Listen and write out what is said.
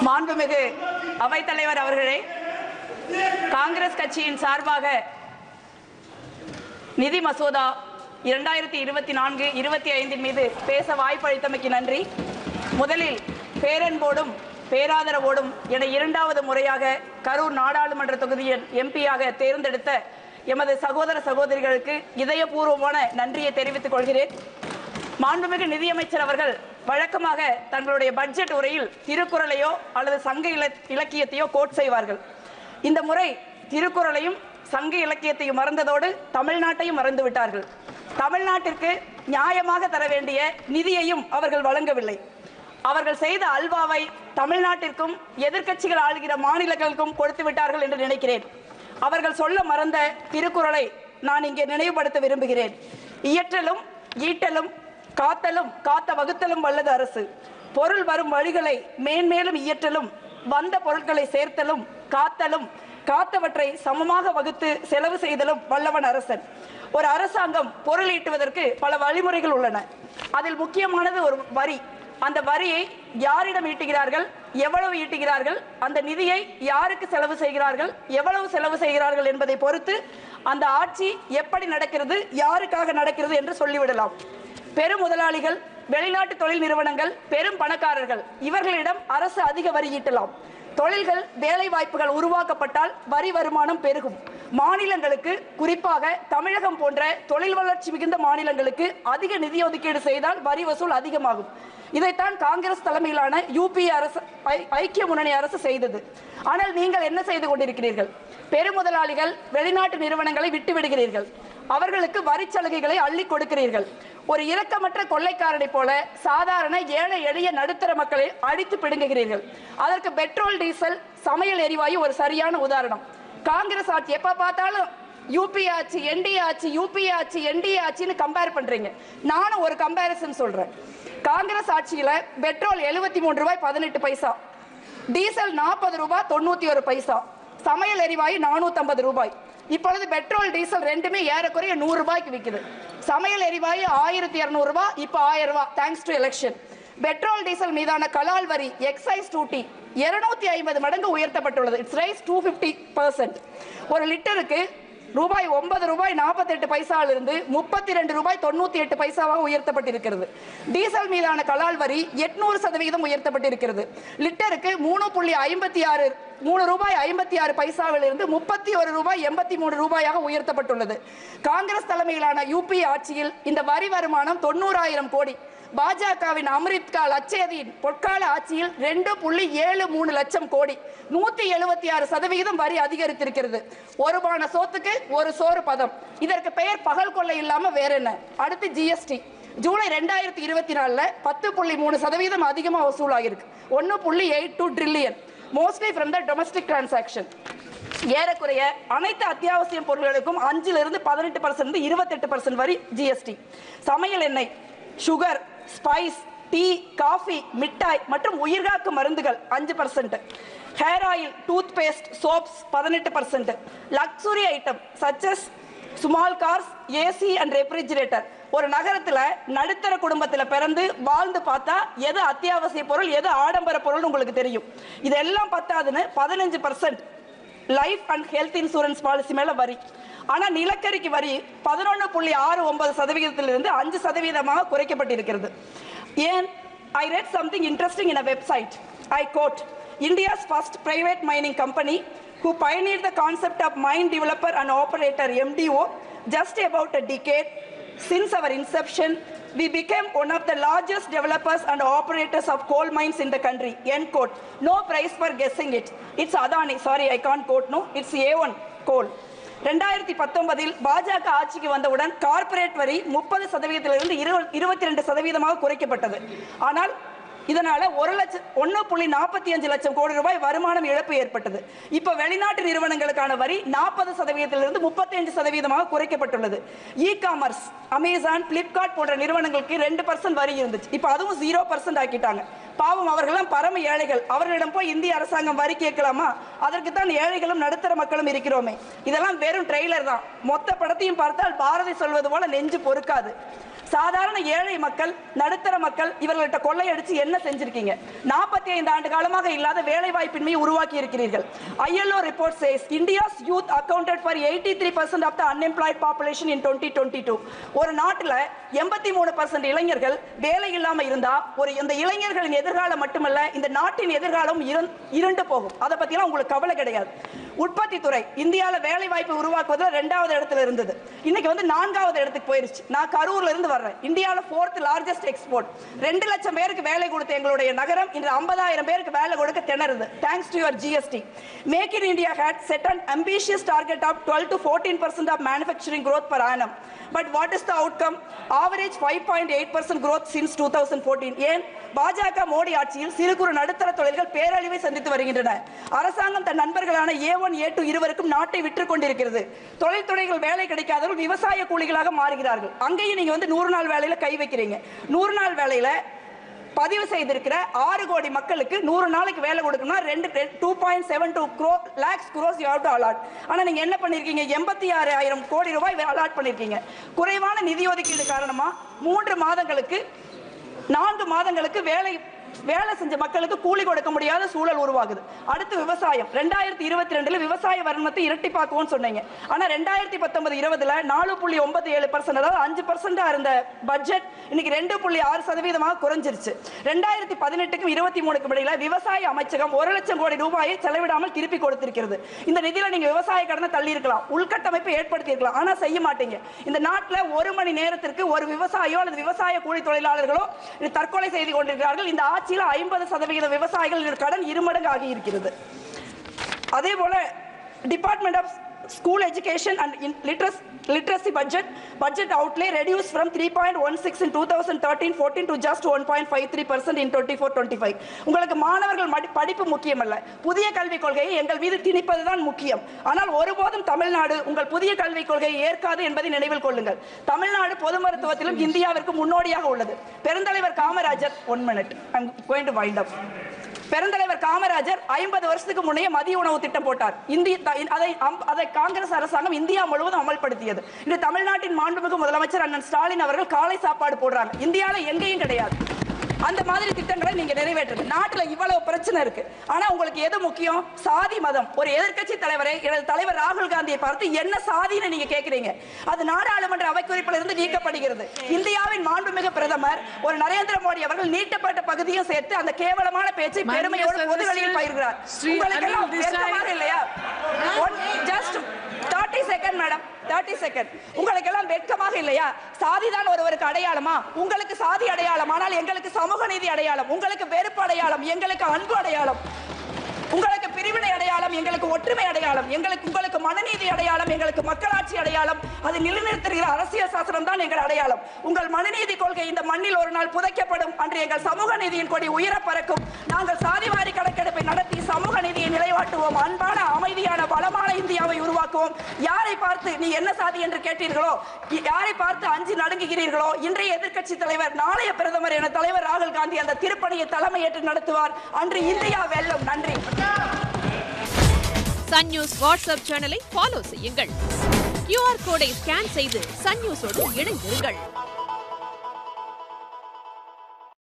மாண்புமிகு அவைத்தலைவர் அவர்களே காங்கிரஸ் கட்சியின் சார்பாக நிதி மசோதா இரண்டாயிரத்தி இருபத்தி நான்கு இருபத்தி ஐந்தின் மீது பேச வாய்ப்பளித்தமைக்கு நன்றி முதலில் பேரன்போடும் பேராதரவோடும் என இரண்டாவது முறையாக கரூர் நாடாளுமன்ற தொகுதியின் எம்பியாக தேர்ந்தெடுத்த எமது சகோதர சகோதரிகளுக்கு இதயபூர்வமான நன்றியை தெரிவித்துக் கொள்கிறேன் மாண்புமிகு நிதியமைச்சர் அவர்கள் வழக்கமாக தங்களுடைய பட்ஜெட் உரையில் திருக்குறளையோ அல்லது சங்க இல இலக்கியத்தையோ கோட் செய்வார்கள் இந்த முறை திருக்குறளையும் சங்க இலக்கியத்தையும் மறந்ததோடு தமிழ்நாட்டையும் மறந்து விட்டார்கள் தமிழ்நாட்டிற்கு நியாயமாக தர வேண்டிய நிதியையும் அவர்கள் வழங்கவில்லை அவர்கள் செய்த அல்வாவை தமிழ்நாட்டிற்கும் எதிர்க்கட்சிகள் ஆளுகிற மாநிலங்களுக்கும் கொடுத்து விட்டார்கள் என்று நினைக்கிறேன் அவர்கள் சொல்ல மறந்த திருக்குறளை நான் இங்கே நினைவுபடுத்த விரும்புகிறேன் இயற்றலும் ஈட்டலும் காத்தலும் காத்த வகுத்தலும் வல்லது அரசு பொருள் வரும் வழிகளை மேன்மேலும் இயற்றலும் வந்த பொருட்களை சேர்த்தலும் காத்தலும் காத்தவற்றை சமமாக வகுத்து செலவு செய்தலும் வல்லவன் அரசன் ஒரு அரசாங்கம் பொருள் ஈட்டுவதற்கு பல வழிமுறைகள் உள்ளன அதில் முக்கியமானது ஒரு வரி அந்த வரியை யாரிடம் ஈட்டுகிறார்கள் எவ்வளவு ஈட்டுகிறார்கள் அந்த நிதியை யாருக்கு செலவு செய்கிறார்கள் எவ்வளவு செலவு செய்கிறார்கள் என்பதை பொறுத்து அந்த ஆட்சி எப்படி நடக்கிறது யாருக்காக நடக்கிறது என்று சொல்லிவிடலாம் பெரும் முதலாளிகள் வெளிநாட்டு தொழில் நிறுவனங்கள் பெரும் பணக்காரர்கள் இவர்களிடம் அரசு அதிக வரி ஈட்டலாம் தொழில்கள் வேலை வாய்ப்புகள் உருவாக்கப்பட்டால் வரி வருமானம் பெருகும் மாநிலங்களுக்கு குறிப்பாக தமிழகம் போன்ற தொழில் வளர்ச்சி மிகுந்த மாநிலங்களுக்கு அதிக நிதி ஒதுக்கீடு செய்தால் வரி வசூல் அதிகமாகும் இதைத்தான் காங்கிரஸ் தலைமையிலான யூபிஏ அரசு ஐ- ஐக்கிய முன்னணி அரசு செய்தது ஆனால் நீங்கள் என்ன செய்து கொண்டிருக்கிறீர்கள் பெருமுதலாளிகள் வெளிநாட்டு நிறுவனங்களை விட்டு விடுகிறீர்கள் அவர்களுக்கு வரி சலுகைகளை அள்ளி கொடுக்கிறீர்கள் ஒரு இரக்கமற்ற கொள்ளைக்காரனை போல சாதாரண ஏழை எளிய நடுத்தர மக்களை அடித்து பிடுங்குகிறீர்கள் அதற்கு பெட்ரோல் டீசல் சமையல் எரிவாயு ஒரு சரியான உதாரணம் காங்கிரஸ் ஆட்சி எப்ப பார்த்தாலும் யூபி ஆட்சி என்டிஏ ஆட்சி யூபி ஆட்சி என்டிஏ ஆட்சின்னு கம்பேர் பண்றீங்க நானும் ஒரு கம்பேரிசன் சொல்றேன் காங்கிரஸ் ஆட்சியில பெட்ரோல் எழுபத்தி மூன்று ரூபாய் பதினெட்டு பைசா டீசல் நாற்பது ரூபாய் தொண்ணூத்தி ஒரு பைசா சமையல் எரிவாயு நானூத்தி ரூபாய் இப்பொழுது பெட்ரோல் டீசல் ரெண்டுமே ஏறக்குறைய நூறு ரூபாய்க்கு விக்குது சமையல் எரிவாயு ஆயிரத்தி இருநூறு ரூபாய் இப்போ ஆயிரம் ரூபாய் thanks to election petrol diesel மீதான கலால் வரி எக்ஸைஸ் டூட்டி இருநூத்தி ஐம்பது மடங்கு உயர்த்தப்பட்டுள்ளது it's rise two fifty percent ஒரு லிட்டருக்கு ரூபாய் ஒன்பது ரூபாய் நாற்பத்தெட்டு பைசாவிலிருந்து முப்பத்தி ரெண்டு ரூபாய் தொண்ணூத்தி எட்டு பைசாவாக உயர்த்தப்பட்டிருக்கிறது டீசல் மீதான கலால் வரி எட்நூறு சதவீதம் உயர்த்தப்பட்டிருக்கிறது லிட்டருக்கு மூணு புள்ளி ஐம்பத்தி ஆறு மூணு ரூபாய் ஐம்பத்தி ஆறு பைசாவிலிருந்து முப்பத்தி ஒரு ரூபாய் எண்பத்தி மூணு ரூபாயாக உயர்த்தப்பட்டுள்ளது காங்கிரஸ் தலைமையிலான யூபி ஆட்சியில் இந்த வரி வருமானம் தொண்ணூறாயிரம் கோடி பாஜகவின் அமிர்த்கால் அச்சேதியின் பொற்கால ஆட்சியில் ரெண்டு புள்ளி ஏழு மூணு லட்சம் கோடி நூத்தி எழுபத்தி ஆறு சதவிகிதம் வரி அதிகரித்திருக்கிறது ஒரு பான சோத்துக்கு ஒரு சோறு பதம் இதற்கு பெயர் பகல் கொள்ளை இல்லாம வேற என்ன அடுத்து ஜிஎஸ்டி ஜூலை ரெண்டாயிரத்தி இருபத்தி நாலுல பத்து புள்ளி மூணு சதவீதம் அதிகமா வசூலாகிருக்கு ஒன்னு புள்ளி eight two trillion mostly from the domestic transaction ஏறக்குறைய அனைத்து அத்தியாவசிய பொருட்களுக்கும் அஞ்சுல இருந்து பதினெட்டு பர்சன்ட் இருபத்தெட்டு பர்சன்ட் வரி ஜிஎஸ்டி சமையல் எண்ணெய் சுகர் ஸ்பைஸ் டீ காஃபி மிட்டாய் மற்றும் உயிர்காக்கும் மருந்துகள் அஞ்சு percent hair oil toothpaste soaps பதினெட்டு percent luxury item such as small cars AC and refrigerator ஒரு நகரத்துல நடுத்தர குடும்பத்துல பிறந்து வாழ்ந்து பார்த்தா எது அத்தியாவசிய பொருள் எது ஆடம்பர பொருள் உங்களுக்கு தெரியும் இதெல்லாம் பத்தாதுன்னு பதினஞ்சு percent life and health insurance policy மேல வரி ஆனா நிலக்கரிக்கு வரி பதினொன்று புள்ளி ஆறு ஒன்பது சதவீதத்திலிருந்து அஞ்சு சதவீதமாக குறைக்கப்பட்டிருக்கிறது ஏன் ஐ read something interesting in a website i quote india's first private mining company who pioneered the concept of mine developer and operator mdo just about a decade since our inception we became one of the largest developers and operators of coal mines in the country end quote no price for guessing it it's adani sorry i can't quote no it's a1 coal ரெண்டாயிரத்தி பத்தொன்பதில் பாஜக ஆட்சிக்கு வந்தவுடன் corporate வரி முப்பது சதவீதத்திலிருந்து இரு- இருபத்தி ரெண்டு சதவீதமாக குறைக்கப்பட்டது ஆனால் இதனால ஒரு லட்சம் ஒன்று புள்ளி நாற்பத்தி அஞ்சு லட்சம் கோடி ரூபாய் வருமானம் இழப்பு ஏற்பட்டது இப்ப வெளிநாட்டு நிறுவனங்களுக்கான வரி நாற்பது சதவீதத்திலிருந்து முப்பத்தைந்து சதவீதமாக குறைக்கப்பட்டுள்ளது இ காமர்ஸ் அமேசான் பிளிப்கார்ட் போன்ற நிறுவனங்களுக்கு ரெண்டு பர்சன்ட் வரி இருந்துச்சு இப்ப அதுவும் ஜீரோ பர்சன்ட் ஆக்கிட்டாங்க பாவம் அவர்கள்லாம் பரம ஏழைகள் அவர்களிடம் போய் இந்திய அரசாங்கம் வரி கேட்கலாமா அதற்கு தான் ஏழைகளும் நடுத்தர மக்களும் இருக்கிறோமே இதெல்லாம் வெறும் ட்ரெய்லர் தான் மொத்த படத்தையும் பார்த்தால் பாரதி சொல்வது போல நெஞ்சு பொறுக்காது சாதாரண ஏழை மக்கள் நடுத்தர மக்கள் இவர்கள்ட்ட கொள்ளையடிச்சு என்ன செஞ்சிருக்கீங்க நாற்பத்தி ஐந்து ஆண்டு காலமாக இல்லாத வேலை வாய்ப்பின்மையை உருவாக்கி இருக்கிறீர்கள் ILO report says India's youth accounted for eighty three percent of the unemployed population in twenty twenty two ஒரு நாட்டில் எண்பத்தி மூணு பர்சன்ட் இளைஞர்கள் வேலை இல்லாம இருந்தா ஒரு இந்த இளைஞர்களின் எதிர்காலம் மட்டுமல்ல இந்த நாட்டின் எதிர்காலம் இருந்- இருண்டு போகும் அதை பத்திலாம் உங்களுக்கு கவலை கிடையாது உற்பத்தி துறை இந்தியாவில் வேலை வாய்ப்பு உருவாக்குவதில் ரெண்டாவது இடத்துல இருந்தது இன்னைக்கு வந்து நான்காவது இடத்துக்கு போயிருச்சு நான் கரூர்ல இருந்து வர்றேன் இந்தியாவில் ஃபோர்த் லார்ஜஸ்ட் எக்ஸ்போர்ட் ரெண்டு லட்சம் பேருக்கு வேலை கொடுத்த எங்களுடைய நகரம் இன்று ஐம்பதாயிரம் பேருக்கு வேலை கொடுக்க திணறுது thanks to your GST make in India had set an ambitious target of twelve to fourteen percent of manufacturing growth per annum but what is the outcome average five point eight percent growth since two thousand fourteen ஏன் பாஜக மோடி ஆட்சியில் சிறு குறு நடுத்தர தொழில்கள் பேரழிவை சந்தித்து வருகின்றன அரசாங்கம் தன் நண்பர்களான ஏ ஒன் ஏ டூ இருவருக்கும் நாட்டை விற்று கொண்டிருக்கிறது தொழில்துறைகள் வேலை கிடைக்காதவர்கள் விவசாய கூலிகளாக மாறுகிறார்கள் அங்கேயும் நீங்க வந்து நூறு நாள் வேலையில கை வைக்கிறீங்க நூறு நாள் வேலையில பதிவு செய்திருக்கிற ஆறு கோடி மக்களுக்கு நூறு நாளைக்கு வேலை கொடுக்கணும்னா ரெண்டு டூ பாயிண்ட் செவன் டூ க்ரோ lakhs crores you to allot ஆனால் நீங்கள் என்ன பண்ணியிருக்கீங்க எண்பத்தி ஆறு ஆயிரம் கோடி ரூபாய் அலாட் பண்ணியிருக்கீங்க குறைவான நிதி ஒதுக்கீடு காரணமாக மூன்று மாதங்களுக்கு நான்கு மாதங்களுக்கு வேலை வேலை செஞ்ச மக்களுக்கு கூலி கொடுக்க முடியாத சூழல் உருவாகுது அடுத்து விவசாயம் ரெண்டாயிரத்தி இருபத்தி ரெண்டுல விவசாய வருமானத்தை இரட்டிப்பாக்குவோம்னு சொன்னீங்க ஆனா ரெண்டாயிரத்தி பத்தொன்பது இருபதுல நாலு புள்ளி ஒன்பது ஏழு பர்சன்ட் அதாவது அஞ்சு பர்சன்ட் இருந்த பட்ஜெட் இன்னைக்கு ரெண்டு புள்ளி ஆறு சதவீதமாக குறைஞ்சிருச்சு ரெண்டாயிரத்தி பதினெட்டுக்கும் இருபத்தி மூணுக்கும் இடையில விவசாய அமைச்சகம் ஒரு லட்சம் கோடி ரூபாயை செலவிடாமல் திருப்பி கொடுத்திருக்கிறது இந்த நிதியில நீங்க விவசாய கடனை தள்ளி இருக்கலாம் உள்கட்டமைப்பை ஏற்படுத்தி இருக்கலாம் ஆனா செய்ய மாட்டீங்க இந்த நாட்டுல ஒரு மணி நேரத்திற்கு ஒரு விவசாயியோ அல்லது விவசாய கூலி தொழிலாளர்களோ இது தற்கொலை செய்து கொண்டிருக்கிறார்கள் இந்த ஆட்சியில் ஐம்பது சதவிகித விவசாயிகள் கடன் இருமடங்கு ஆகி இருக்கிறது அதே போல department of school education and லிட்ரஸ் literacy budget budget outlay reduce from three point one six in two thousand thirteen fourteen to just one point five three percent in twenty four twenty five உங்களுக்கு மாணவர்கள் மடி- படிப்பு முக்கியமல்ல புதிய கல்விக் கொள்கையை எங்கள் மீது திணிப்பதுதான் முக்கியம் ஆனால் ஒருபோதும் தமிழ்நாடு உங்கள் புதிய கல்விக் கொள்கையை ஏற்காது என்பதை நினைவில் கொள்ளுங்கள் தமிழ்நாடு பொது மருத்துவத்திலும் இந்தியாவிற்கு முன்னோடியாக உள்ளது பெருந்தலைவர் Kamarajar one minute I'm going to wind up பெருந்தலைவர் காமராஜர் ஐம்பது வருஷத்துக்கு முன்னே மதிய உணவு திட்டம் போட்டார் இந்திய த- அதை அம்- அதை காங்கிரஸ் அரசாங்கம் இந்தியா முழுவதும் அமல்படுத்தியது இன்று தமிழ்நாட்டின் மாண்புமிகு முதலமைச்சர் அண்ணன் ஸ்டாலின் அவர்கள் காலை சாப்பாடு போடுறாங்க இந்தியால எங்கேயும் கிடையாது அந்த மாதிரி திட்டங்களை நீங்க நிறைவேற்றுங்க நாட்டுல இவ்வளவு பிரச்சனை இருக்கு ஆனா உங்களுக்கு எது முக்கியம் சாதி மதம் ஒரு எதிர்க்கட்சி தலைவரை எனது தலைவர் ராகுல் காந்தியை பார்த்து என்ன சாதின்னு நீங்க கேக்குறீங்க அது நாடாளுமன்ற அவைக்குறிப்பில் இருந்து நீக்கப்படுகிறது இந்தியாவின் மாண்புமிகு பிரதமர் ஒரு நரேந்திர மோடி அவர்கள் நீட்டப்பட்ட பகுதியும் சேர்த்து அந்த கேவலமான பேச்சை மாண்புமிகு பெருமையோடு பொது சதஸ்ய வெளியில் பயிர்கிறார் ஸ்ரீ உங்களுக்கு எல்லாம் அனில் தேசாய். வெட்கமாக இல்லையா just thirty second madam thirty second உங்களுக்கு எல்லாம் வெட்கமாக இல்லையா சாதிதான் ஒருவருக்கு அடையாளமா உங்களுக்கு சாதி அடையாளம் ஆனால் எங்களுக்கு சமூக நீதி அடையாளம் உங்களுக்கு வெறுப்பு அடையாளம் எங்களுக்கு அன்பு அடையாளம் உங்களுக்கு பிரிவினை அடையாளம் எங்களுக்கு ஒற்றுமை அடையாளம் எங்களுக்கு உங்களுக்கு மனநீதி அடையாளம் எங்களுக்கு மக்களாட்சி அடையாளம் அது நிலைநிறுத்துகிற அரசியல் சாசனம் தான் எங்கள் அடையாளம் உங்கள் மனநீதி கொள்கை இந்த மண்ணில் ஒரு நாள் புதைக்கப்படும் அன்று எங்கள் சமூக நீதியின் கொடி உயர பறக்கும் நாங்கள் சாதிவாரி கணக்கெடுப்பை நடத்தி சமூக நீதியை நிலைவாட்டுவோம் அன்பான அமைதியான வளமான இந்தியாவை உருவாக்குவோம் யாரை பார்த்து நீ என்ன சாதி என்று கேட்டீர்களோ யாரை பார்த்து அஞ்சு நடுங்குகிறீர்களோ இன்றைய எதிர்க்கட்சி தலைவர் நாளைய பிரதமர் என தலைவர் ராகுல் காந்தி அந்த திருப்பணியை தலைமையேற்று நடத்துவார் அன்று இந்தியா வெல்லும் நன்றி சன் நியூஸ் வாட்ஸ்அப் சேனலை ஃபாலோ செய்யுங்கள் கியூஆர் கோடை ஸ்கேன் செய்து சன் நியூஸோடு இணைந்திருங்கள்